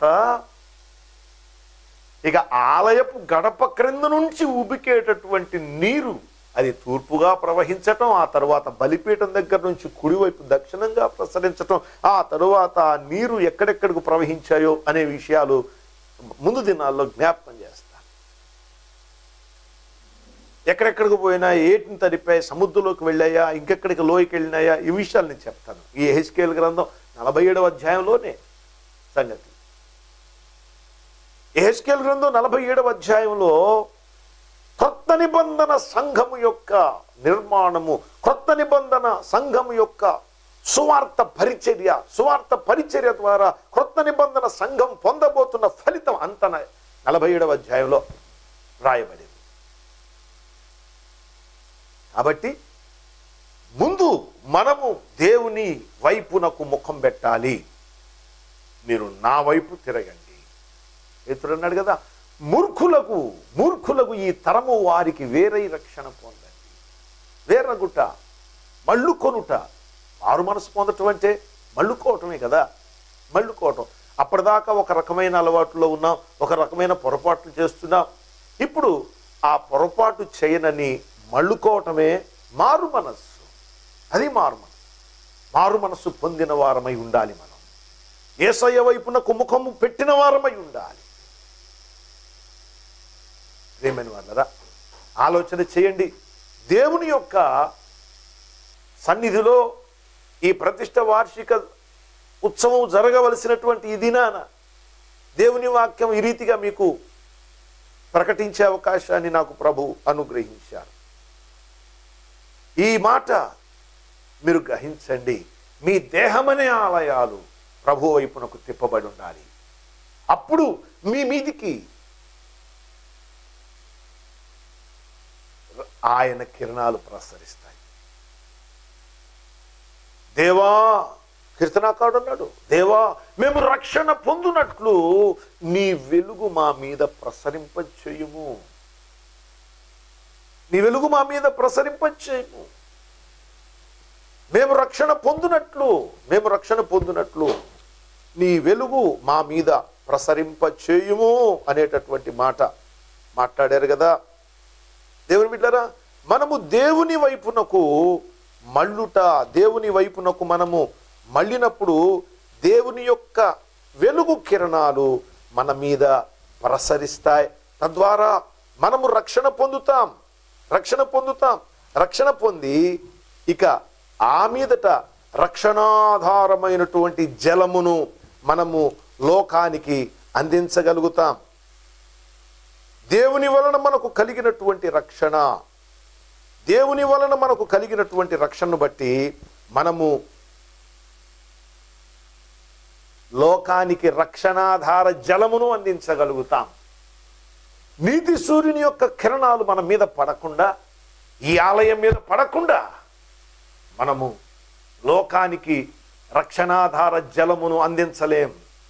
ఇక ఆలయపు గడప క్రింద నుంచి ఉబికేటటువంటి నీరు అది తూర్పుగా ప్రవహించటం ఆ తరువాత బలిపీఠం దగ్గర నుంచి కుడివైపు దక్షిణంగా ప్రసరించటం ఆ తరువాత ఆ నీరు ఎక్కడెక్కడికి ప్రవహించాయో అనే విషయాలు ముందు దినాల్లో జ్ఞాపకం చేస్తాను ఎక్కడెక్కడికి పోయినా ఏటిని తడిపాయి సముద్రంలోకి వెళ్ళాయా ఇంకెక్కడికి లోయకి వెళ్ళినాయా ఈ విషయాలు నేను చెప్తాను ఈ హెచ్కేల్ గ్రంథం నలభై ఏడవ అధ్యాయంలోనే సంగతి ఎహెచ్కేల్ గ్రంథం నలభై ఏడవ అధ్యాయంలో కొత్త నిబంధన సంఘము యొక్క నిర్మాణము కొత్త నిబంధన సంఘము యొక్క సువార్త పరిచర్య సువార్త పరిచర్య ద్వారా కొత్త నిబంధన సంఘం పొందబోతున్న ఫలితం అంత నలభై ఏడవ అధ్యాయంలో రాయబడింది కాబట్టి ముందు మనము దేవుని వైపునకు ముఖం పెట్టాలి మీరు నా వైపు తిరగండి ఇతడు అన్నాడు కదా మూర్ఖులకు మూర్ఖులకు ఈ తరము వారికి వేరే రక్షణ పొందండి వేరగుట మళ్ళుకొనుట మారు మనసు పొందటం అంటే మళ్ళుకోవటమే కదా మళ్ళుకోవటం అప్పటిదాకా ఒక రకమైన అలవాటులో ఉన్నాం ఒక రకమైన పొరపాట్లు చేస్తున్నాం ఇప్పుడు ఆ పొరపాటు చేయనని మళ్ళుకోవటమే మారు మనస్సు అది మారు మనస్సు మారు మనస్సు పొందిన వారమై ఉండాలి మనం ఏసయ్య వైపునకు ముఖము పెట్టిన వారమై ఉండాలి ప్రేమైన వాళ్ళరా ఆలోచన చేయండి దేవుని యొక్క సన్నిధిలో ఈ ప్రతిష్ట వార్షిక ఉత్సవం జరగవలసినటువంటి ఈ దినాన దేవుని వాక్యం ఈ రీతిగా మీకు ప్రకటించే అవకాశాన్ని నాకు ప్రభు అనుగ్రహించారు ఈ మాట మీరు గ్రహించండి మీ దేహమనే ఆలయాలు ప్రభు వైపునకు తిప్పబడి ఉండాలి అప్పుడు మీ మీదికి ఆయన కిరణాలు ప్రసరిస్తాయి దేవా కీర్తనాకాడు అన్నాడు దేవా మేము రక్షణ పొందునట్లు నీ వెలుగు మా మీద ప్రసరింపచేయుము నీ వెలుగు మా మీద ప్రసరింపచేయము మేము రక్షణ పొందునట్లు మేము రక్షణ పొందునట్లు నీ వెలుగు మా మీద ప్రసరింపచేయుము అనేటటువంటి మాట మాట్లాడారు కదా దేవుని బిడ్డరా మనము దేవుని వైపునకు మళ్ళుట దేవుని వైపునకు మనము మళ్ళినప్పుడు దేవుని యొక్క వెలుగు కిరణాలు మన మీద ప్రసరిస్తాయి తద్వారా మనము రక్షణ పొందుతాం రక్షణ పొందుతాం రక్షణ పొంది ఇక ఆ మీదట రక్షణాధారమైనటువంటి జలమును మనము లోకానికి అందించగలుగుతాం దేవుని వలన మనకు కలిగినటువంటి రక్షణ దేవుని వలన మనకు కలిగినటువంటి రక్షణను బట్టి మనము లోకానికి రక్షణాధార జలమును అందించగలుగుతాం నీతి సూర్యుని యొక్క కిరణాలు మన మీద పడకుండా ఈ ఆలయం మీద పడకుండా మనము లోకానికి రక్షణాధార జలమును అందించలేం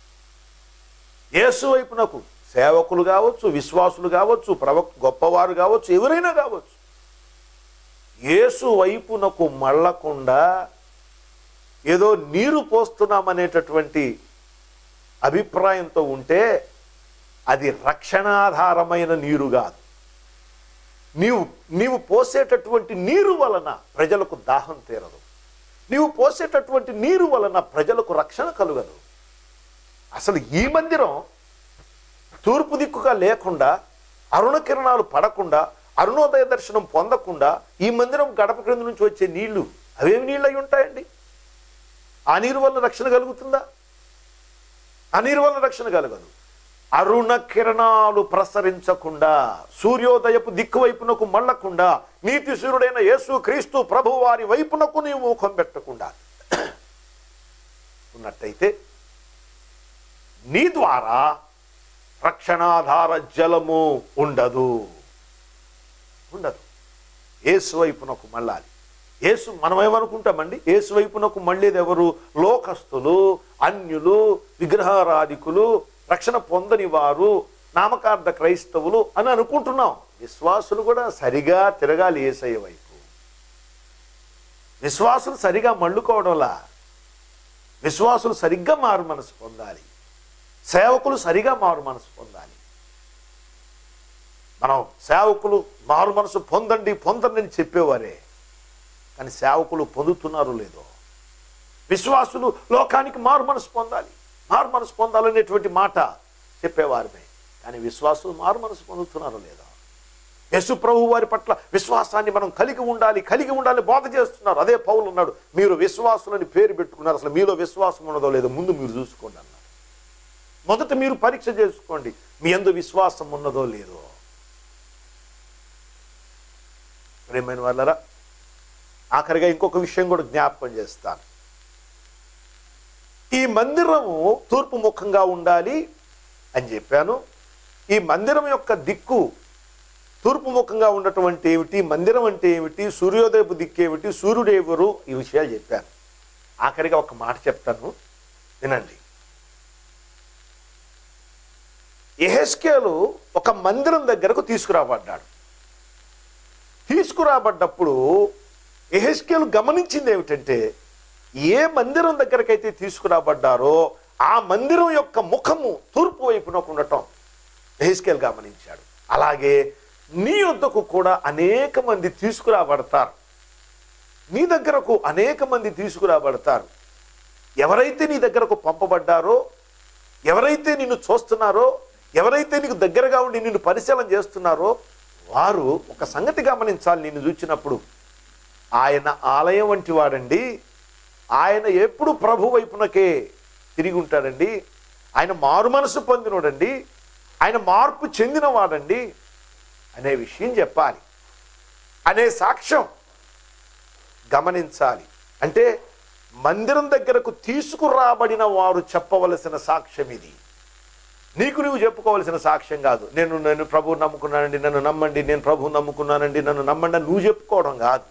యేసు వైపునకు సేవకులు కావచ్చు విశ్వాసులు కావచ్చు ప్రవ గొప్పవారు కావచ్చు ఎవరైనా కావచ్చు యేసు వైపునకు మళ్ళకుండా ఏదో నీరు పోస్తున్నామనేటటువంటి అభిప్రాయంతో ఉంటే అది రక్షణాధారమైన నీరు కాదు నీవు నీవు పోసేటటువంటి నీరు వలన ప్రజలకు దాహం తీరదు నీవు పోసేటటువంటి నీరు వలన ప్రజలకు రక్షణ కలుగదు అసలు ఈ మందిరం తూర్పు దిక్కుగా లేకుండా అరుణ కిరణాలు పడకుండా అరుణోదయ దర్శనం పొందకుండా ఈ మందిరం గడప క్రింద నుంచి వచ్చే నీళ్లు అవేమి నీళ్ళు అయి ఉంటాయండి ఆ నీరు వల్ల రక్షణ కలుగుతుందా ఆ నీరు వల్ల రక్షణ కలగదు అరుణ కిరణాలు ప్రసరించకుండా సూర్యోదయపు దిక్కు వైపునకు మళ్ళకుండా నీతి సూర్యుడైన యేసు క్రీస్తు ప్రభు వారి వైపునకు నీవు ముఖం పెట్టకుండా ఉన్నట్టయితే నీ ద్వారా రక్షణాధార జలము ఉండదు ఉండదు ఏసు వైపునకు మళ్ళాలి ఏసు మనం ఏమనుకుంటామండి ఏసు వైపునకు మళ్ళేది ఎవరు లోకస్తులు అన్యులు విగ్రహారాధికులు రక్షణ పొందని వారు నామకార్థ క్రైస్తవులు అని అనుకుంటున్నాం విశ్వాసులు కూడా సరిగా తిరగాలి ఏసయ్య వైపు విశ్వాసులు సరిగా మళ్ళుకోవడంలా విశ్వాసులు సరిగ్గా మారు మనసు పొందాలి సేవకులు సరిగా మారు మనసు పొందాలి మనం సేవకులు మారు మనసు పొందండి పొందండి అని చెప్పేవారే కానీ సేవకులు పొందుతున్నారు లేదో విశ్వాసులు లోకానికి మారు మనసు పొందాలి మారు మనసు పొందాలనేటువంటి మాట చెప్పేవారమే కానీ విశ్వాసులు మారు మనసు పొందుతున్నారో లేదో యేసు ప్రభు వారి పట్ల విశ్వాసాన్ని మనం కలిగి ఉండాలి కలిగి ఉండాలి బోధ చేస్తున్నారు అదే పౌలు అన్నాడు మీరు విశ్వాసులని పేరు పెట్టుకున్నారు అసలు మీలో విశ్వాసం ఉన్నదో లేదో ముందు మీరు చూసుకోండి అన్నారు మొదట మీరు పరీక్ష చేసుకోండి మీ ఎందు విశ్వాసం ఉన్నదో లేదో ప్రేమైన వాళ్ళరా ఆఖరిగా ఇంకొక విషయం కూడా జ్ఞాపకం చేస్తాను ఈ మందిరము తూర్పు ముఖంగా ఉండాలి అని చెప్పాను ఈ మందిరం యొక్క దిక్కు తూర్పు ముఖంగా ఉన్నటువంటి ఏమిటి మందిరం అంటే ఏమిటి సూర్యోదయపు దిక్కు ఏమిటి సూర్యుడు ఎవరు ఈ విషయాలు చెప్పాను ఆఖరిగా ఒక మాట చెప్తాను వినండి ఎహెస్కేలు ఒక మందిరం దగ్గరకు తీసుకురాబడ్డాడు తీసుకురాబడ్డప్పుడు ఎహెస్కేలు గమనించింది ఏమిటంటే ఏ మందిరం దగ్గరకైతే తీసుకురాబడ్డారో ఆ మందిరం యొక్క ముఖము తూర్పు వైపునకు ఉండటం ఎహిస్కేల్ గమనించాడు అలాగే నీ యొద్దకు కూడా అనేక మంది తీసుకురాబడతారు నీ దగ్గరకు అనేక మంది తీసుకురాబడతారు ఎవరైతే నీ దగ్గరకు పంపబడ్డారో ఎవరైతే నిన్ను చూస్తున్నారో ఎవరైతే నీకు దగ్గరగా ఉండి నిన్ను పరిశీలన చేస్తున్నారో వారు ఒక సంగతి గమనించాలి నిన్ను చూచినప్పుడు ఆయన ఆలయం వంటి వాడండి ఆయన ఎప్పుడు ప్రభు వైపునకే తిరిగి ఉంటాడండి ఆయన మారు మనసు పొందినోడండి ఆయన మార్పు చెందినవాడండి అనే విషయం చెప్పాలి అనే సాక్ష్యం గమనించాలి అంటే మందిరం దగ్గరకు తీసుకురాబడిన వారు చెప్పవలసిన సాక్ష్యం ఇది నీకు నువ్వు చెప్పుకోవలసిన సాక్ష్యం కాదు నేను నేను ప్రభువు నమ్ముకున్నానండి నన్ను నమ్మండి నేను ప్రభువు నమ్ముకున్నానండి నన్ను నమ్మండి అని నువ్వు చెప్పుకోవడం కాదు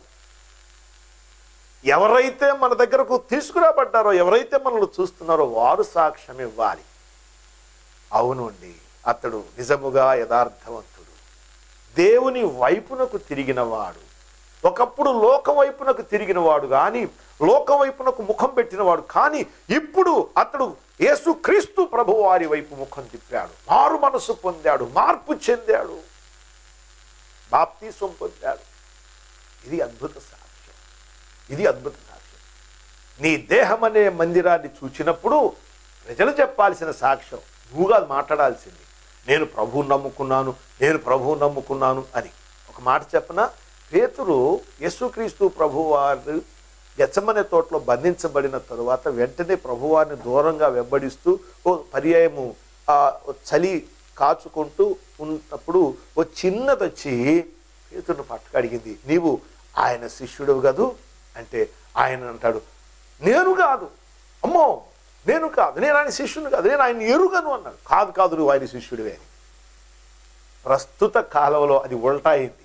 ఎవరైతే మన దగ్గరకు తీసుకురాబడ్డారో ఎవరైతే మనల్ని చూస్తున్నారో వారు సాక్ష్యం ఇవ్వాలి అవునండి అతడు నిజముగా యథార్థవంతుడు దేవుని వైపునకు తిరిగినవాడు ఒకప్పుడు లోక వైపునకు తిరిగినవాడు కానీ లోక వైపునకు ముఖం పెట్టినవాడు కానీ ఇప్పుడు అతడు యేసుక్రీస్తు ప్రభు వారి వైపు ముఖం తిప్పాడు మారు మనసు పొందాడు మార్పు చెందాడు బాప్తీసం పొందాడు ఇది అద్భుత సాక్ష్యం ఇది అద్భుత సాక్ష్యం నీ దేహం అనే మందిరాన్ని చూచినప్పుడు ప్రజలు చెప్పాల్సిన సాక్ష్యం నువ్వు కాదు మాట్లాడాల్సింది నేను ప్రభువుని నమ్ముకున్నాను నేను ప్రభువుని నమ్ముకున్నాను అని ఒక మాట చెప్పన పేతురు యేసుక్రీస్తు ప్రభువారు గెచ్చమనే తోటలో బంధించబడిన తరువాత వెంటనే ప్రభువారిని దూరంగా వెంబడిస్తూ ఓ పర్యాయము ఆ చలి కాచుకుంటూ ఉన్నప్పుడు ఓ చిన్నది వచ్చి పేతురును పట్టుకడిగింది నీవు ఆయన శిష్యుడు కదూ అంటే ఆయన అంటాడు నేను కాదు అమ్మో నేను కాదు నేను ఆయన శిష్యుని కాదు నేను ఆయన ఎరుగను అన్నాడు కాదు కాదు నువ్వు ఆయన శిష్యుడివే అని ప్రస్తుత కాలంలో అది ఉల్టాయింది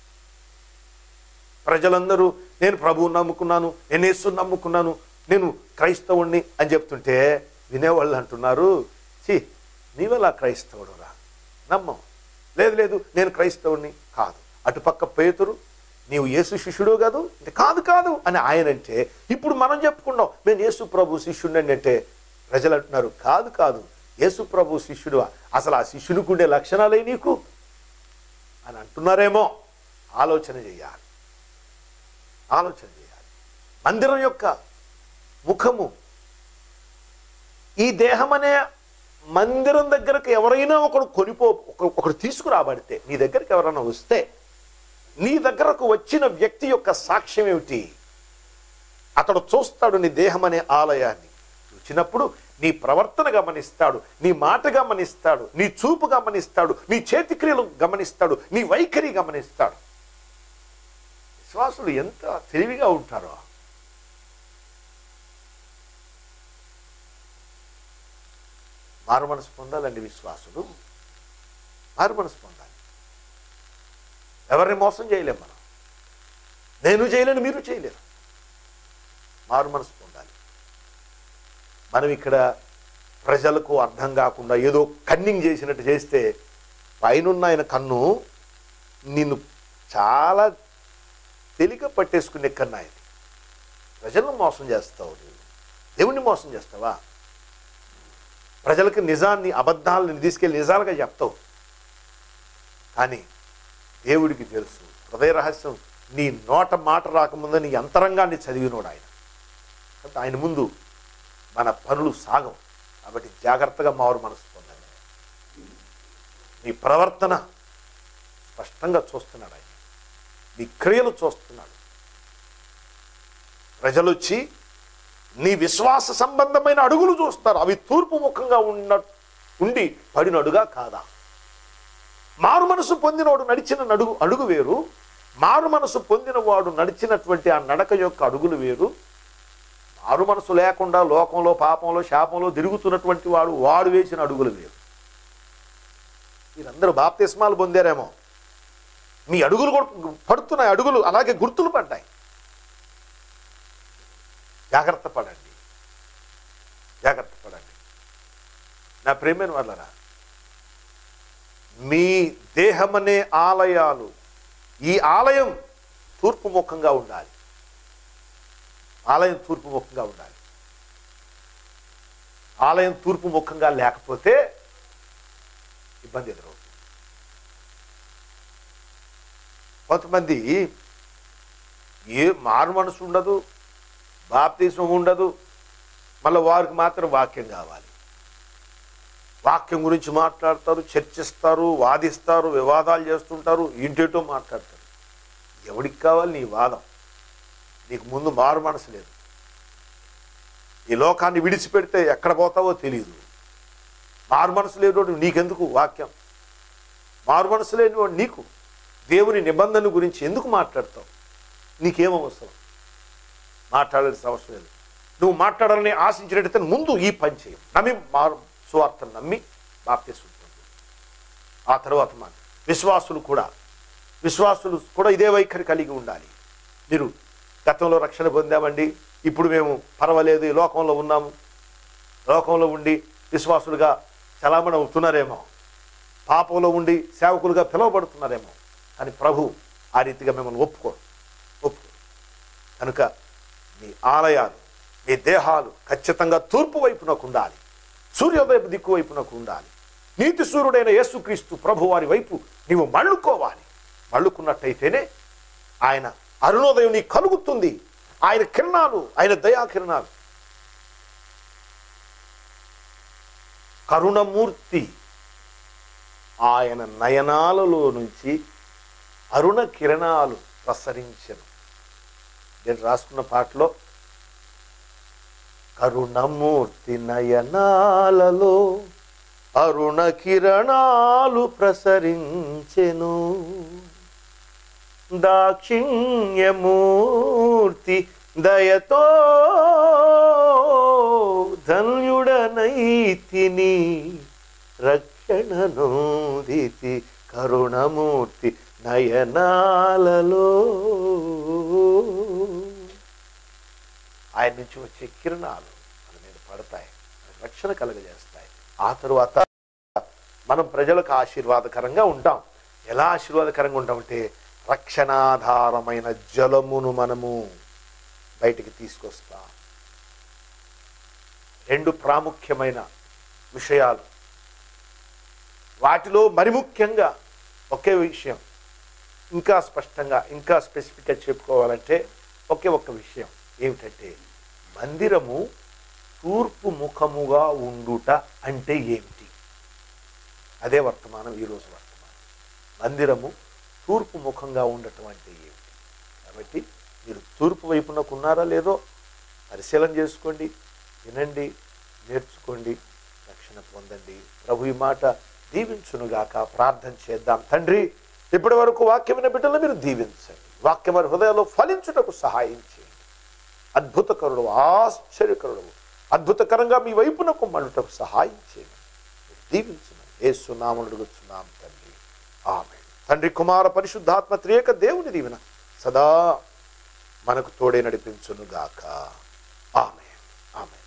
ప్రజలందరూ నేను ప్రభువుని నమ్ముకున్నాను నేను యేసుని నమ్ముకున్నాను నేను క్రైస్తవుణ్ణి అని చెప్తుంటే వినేవాళ్ళు అంటున్నారు చి నీవెలా క్రైస్తవుడు రా నమ్మం లేదు లేదు నేను క్రైస్తవుణ్ణి కాదు అటుపక్క పేతురు నీవు యేసు శిష్యుడు కాదు అంటే కాదు కాదు అని ఆయన అంటే ఇప్పుడు మనం చెప్పుకున్నాం నేను యేసు ప్రభు శిష్యుడిని అంటే ప్రజలు అంటున్నారు కాదు కాదు యేసు ప్రభు శిష్యుడు అసలు ఆ శిష్యునికి ఉండే లక్షణాలే నీకు అని అంటున్నారేమో ఆలోచన చేయాలి ఆలోచన చేయాలి మందిరం యొక్క ముఖము ఈ దేహం అనే మందిరం దగ్గరకు ఎవరైనా ఒకడు కొనిపో ఒక- ఒకడు తీసుకురాబడితే నీ దగ్గరికి ఎవరైనా వస్తే నీ దగ్గరకు వచ్చిన వ్యక్తి యొక్క సాక్ష్యం ఏమిటి అతడు చూస్తాడు నీ దేహం అనే ఆలయాన్ని చూచినప్పుడు నీ ప్రవర్తన గమనిస్తాడు నీ మాట గమనిస్తాడు నీ చూపు గమనిస్తాడు నీ చేతిక్రియలు గమనిస్తాడు నీ వైఖరి గమనిస్తాడు విశ్వాసులు ఎంత తెలివిగా ఉంటారో మారు మనసు పొందాలండి విశ్వాసులు మారు మనసు పొందాలి ఎవరిని మోసం చేయలేం మనం నేను చేయలేను మీరు చేయలేరు మారు మనసు పొందాలి మనం ఇక్కడ ప్రజలకు అర్థం కాకుండా ఏదో కన్నింగ్ చేసినట్టు చేస్తే పైనున్న ఆయన కన్ను నిన్ను చాలా తేలిక పట్టేసుకునే కన్నా ఆయన ప్రజలను మోసం చేస్తావు నువ్వు దేవుణ్ణి మోసం చేస్తావా ప్రజలకు నిజాన్ని అబద్ధాలను తీసుకెళ్ళి నిజాలుగా చెప్తావు కానీ దేవుడికి తెలుసు హృదయ రహస్యం నీ నోట మాట రాకముందు నీ అంతరంగాన్ని చదివినోడు ఆయన కాబట్టి ఆయన ముందు మన పనులు సాగం కాబట్టి జాగ్రత్తగా మారు మనసు పొందండి నీ ప్రవర్తన స్పష్టంగా చూస్తున్నాడు ఆయన నీ క్రియలు చూస్తున్నాడు ప్రజలు వచ్చి నీ విశ్వాస సంబంధమైన అడుగులు చూస్తారు అవి తూర్పు ముఖంగా ఉన్న ఉండి పడినడుగా కాదా మారు మనసు పొందినవాడు నడిచిన నడుగు అడుగు వేరు మారు మనసు పొందినవాడు నడిచినటువంటి ఆ నడక యొక్క అడుగులు వేరు మారు మనసు లేకుండా లోకంలో పాపంలో శాపంలో తిరుగుతున్నటువంటి వాడు వాడు వేసిన అడుగులు వేరు మీరందరూ బాప్తిస్మాలు పొందారేమో మీ అడుగులు కూడా పడుతున్నాయి అడుగులు అలాగే గుర్తులు పడ్డాయి జాగ్రత్త పడండి జాగ్రత్త పడండి నా ప్రేమైన వాళ్ళరా మీ దేహమనే ఆలయాలు ఈ ఆలయం తూర్పు ముఖంగా ఉండాలి ఆలయం తూర్పు ముఖంగా ఉండాలి ఆలయం తూర్పు ముఖంగా లేకపోతే ఇబ్బంది ఎదురవుతుంది కొంతమంది ఏ మారు మనసు ఉండదు బాప్తీసం ఉండదు మళ్ళీ వారికి మాత్రం వాక్యం కావాలి వాక్యం గురించి మాట్లాడతారు చర్చిస్తారు వాదిస్తారు వివాదాలు చేస్తుంటారు ఇంటేటో మాట్లాడతారు ఎవడికి కావాలి నీ వాదం నీకు ముందు మారు మనసు లేదు ఈ లోకాన్ని విడిచిపెడితే ఎక్కడ పోతావో తెలియదు మారు మనసు లేనివాడు నీకెందుకు వాక్యం మారు మనసు లేనివాడు నీకు దేవుని నిబంధన గురించి ఎందుకు మాట్లాడతావు నీకేం అవసరం మాట్లాడాల్సిన అవసరం లేదు నువ్వు మాట్లాడాలని ఆశించినట్టయితే ముందు ఈ పని చేయం నమ్మి మారు సువార్తను నమ్మి బాప్తీసం పొందు. ఆ తర్వాత మాట విశ్వాసులు కూడా విశ్వాసులు కూడా ఇదే వైఖరి కలిగి ఉండాలి మీరు గతంలో రక్షణ పొందామండి ఇప్పుడు మేము పర్వాలేదు ఈ లోకంలో ఉన్నాము లోకంలో ఉండి విశ్వాసులుగా చలామణి అవుతున్నారేమో పాపంలో ఉండి సేవకులుగా పిలువబడుతున్నారేమో కానీ ప్రభు ఆ రీతిగా మిమ్మల్ని ఒప్పుకోరు ఒప్పుకోరు కనుక మీ ఆలయాలు మీ దేహాలు ఖచ్చితంగా తూర్పు వైపునకు ఉండాలి సూర్యోదయపు దిక్కు వైపునకు ఉండాలి నీతి సూర్యుడైన యేసుక్రీస్తు ప్రభు వారి వైపు నీవు మళ్ళుకోవాలి మళ్ళుకున్నట్టయితేనే ఆయన అరుణోదయం నీకు కలుగుతుంది ఆయన కిరణాలు ఆయన దయా కిరణాలు కరుణమూర్తి ఆయన నయనాలలో నుంచి అరుణ కిరణాలు ప్రసరించను నేను రాసుకున్న పాటలో కరుణమూర్తి నయనాలలో అరుణ కిరణాలు ప్రసరించెను దాక్షిణ్యమూర్తి దయతో ధన్యుడనైతిని రక్షణనోదితి కరుణమూర్తి నయనాలలో ఆయన నుంచి వచ్చే కిరణాలు మన మీద పడతాయి మనకు రక్షణ కలుగజేస్తాయి ఆ తరువాత మనం ప్రజలకు ఆశీర్వాదకరంగా ఉంటాం ఎలా ఆశీర్వాదకరంగా ఉంటామంటే రక్షణాధారమైన జలమును మనము బయటికి తీసుకొస్తాం రెండు ప్రాముఖ్యమైన విషయాలు వాటిలో మరి ముఖ్యంగా ఒకే విషయం ఇంకా స్పష్టంగా ఇంకా స్పెసిఫిక్గా చెప్పుకోవాలంటే ఒకే ఒక్క విషయం ఏమిటంటే మందిరము తూర్పు ముఖముగా ఉండుట అంటే ఏమిటి అదే వర్తమానం ఈరోజు వర్తమానం మందిరము తూర్పు ముఖంగా ఉండటం అంటే ఏమిటి కాబట్టి మీరు తూర్పు వైపునకు ఉన్నారా లేదో పరిశీలన చేసుకోండి వినండి నేర్చుకోండి రక్షణ పొందండి ప్రభు ఈ మాట దీవించునుగాక ప్రార్థన చేద్దాం తండ్రి ఇప్పటి వరకు వాక్యమైన బిడ్డలు మీరు దీవించండి వాక్యం వారి హృదయాల్లో ఫలించుటకు సహాయం చేయండి అద్భుతకరుడు ఆశ్చర్యకరుడు అద్భుతకరంగా మీ వైపునకు మళ్ళుటకు సహాయం చేయండి మీరు దీవించున్నాం ఏసునామను అడుగుతున్నాం తండ్రి ఆమె తండ్రి కుమార పరిశుద్ధాత్మ త్రియేక దేవుని దీవెన సదా మనకు తోడే నడిపించునుగాక ఆమె ఆమె